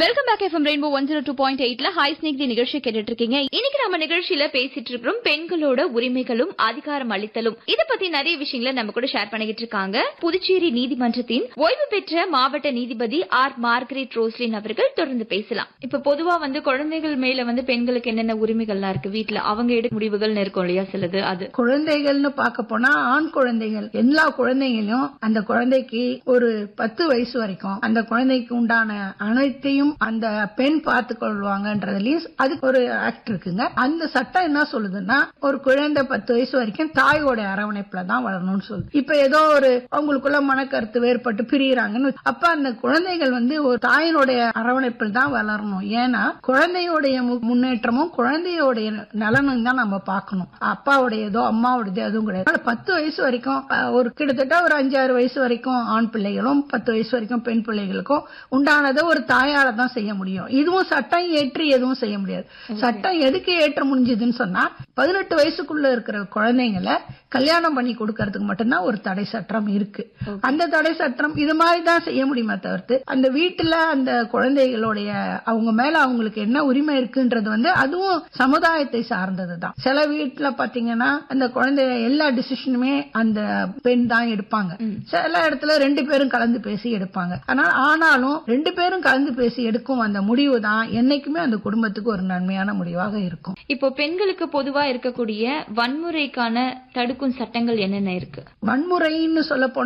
welcome back FM rainbow one zero two point எயிட்ல hi ஸ்னேக் தி நிகழ்ச்சி கேட்டுட்டு இருக்கீங்க இன்னைக்கு நம்ம நிகழ்ச்சியில பேசிட்டு இருக்கிறோம் பெண்களோட உரிமைகளும் அதிகாரம் அளித்தலும் இத பத்தி நிறைய விஷயங்களை நம்ம கூட ஷேர் பண்ணிக்கிட்டு இருக்காங்க புதுச்சேரி நீதிமன்றத்தின் ஓய்வு பெற்ற மாவட்ட நீதிபதி ஆர் மார்கரெட் ரோஸ்லின் அவர்கள் தொடர்ந்து பேசலாம் இப்ப பொதுவா வந்து குழந்தைகள் மேல வந்து பெண்களுக்கு என்னென்ன உரிமைகள்லாம் இருக்கு வீட்ல அவங்க எடுக்க முடிவுகள்னு இருக்கும் இல்லையா சிலது அது குழந்தைகள்னு பார்க்க போனா ஆண் குழந்தைகள் எல்லா குழந்தைகளும் அந்த குழந்தைக்கு ஒரு பத்து வயசு வரைக்கும் அந்த குழந்தைக்கு உண்டான அனைத்தையும் அந்த பெண் பார்த்து கொள்வாங்கன்றதுலயும் அதுக்கு ஒரு ஆக்ட் இருக்குங்க அந்த சட்டம் என்ன சொல்லுதுன்னா ஒரு குழந்தை பத்து வயசு வரைக்கும் தாயோட அரவணைப்புல தான் வளரணும்னு சொல்லுது இப்ப ஏதோ ஒரு அவங்களுக்குள்ள மனக்கருத்து வேறுபட்டு பிரியறாங்கன்னு அப்ப அந்த குழந்தைகள் வந்து ஒரு தாயினுடைய அரவணைப்பில் தான் வளரணும் ஏன்னா குழந்தையோடைய மு- முன்னேற்றமும் குழந்தையோடைய நலனும் தான் நம்ம பார்க்கணும் அப்பாவுடையதோ அம்மாவுடையதோ எதுவும் கிடையாது அதனால பத்து வயசு வரைக்கும் அஹ், ஒரு கிட்டத்தட்ட ஒரு அஞ்சாறு வயசு வரைக்கும் ஆண் பிள்ளைகளும் பத்து வயசு வரைக்கும் பெண் பிள்ளைகளுக்கும் உண்டானதை ஒரு தாயால தான் செய்ய முடியும் இதுவும் சட்டம் ஏற்றி எதுவும் செய்ய முடியாது சட்டம் எதுக்கு ஏற்ற முடிஞ்சதுன்னு சொன்னா பதினெட்டு வயசுக்குள்ள இருக்கிற குழந்தைங்களை கல்யாணம் பண்ணி கொடுக்கறதுக்கு மட்டும்தான் ஒரு தடை சட்டம் இருக்கு அந்த தடை சட்டம் இது மாதிரி தான் செய்ய முடியுமே தவிர்த்து அந்த வீட்டுல அந்த குழந்தைகளுடைய அவங்க மேல அவங்களுக்கு என்ன உரிமை இருக்குன்றது வந்து அதுவும் சமுதாயத்தை சார்ந்தது தான் சில வீட்டுல பாத்தீங்கன்னா அந்த குழந்தை எல்லா டிசிஷனுமே அந்த பெண் தான் எடுப்பாங்க சில இடத்துல ரெண்டு பேரும் கலந்து பேசி எடுப்பாங்க ஆனால் ஆனாலும் ரெண்டு பேரும் கலந்து பேசி எடுக்கும் அந்த முடிவு தான் என்னைக்குமே அந்த குடும்பத்துக்கு ஒரு நன்மையான முடிவாக இருக்கும் இப்போ பெண்களுக்கு பொதுவா இருக்கக்கூடிய வன்முறைக்கான தடுக்கும் சட்டங்கள் என்னென்ன இருக்கு வன்முறைன்னு சொல்ல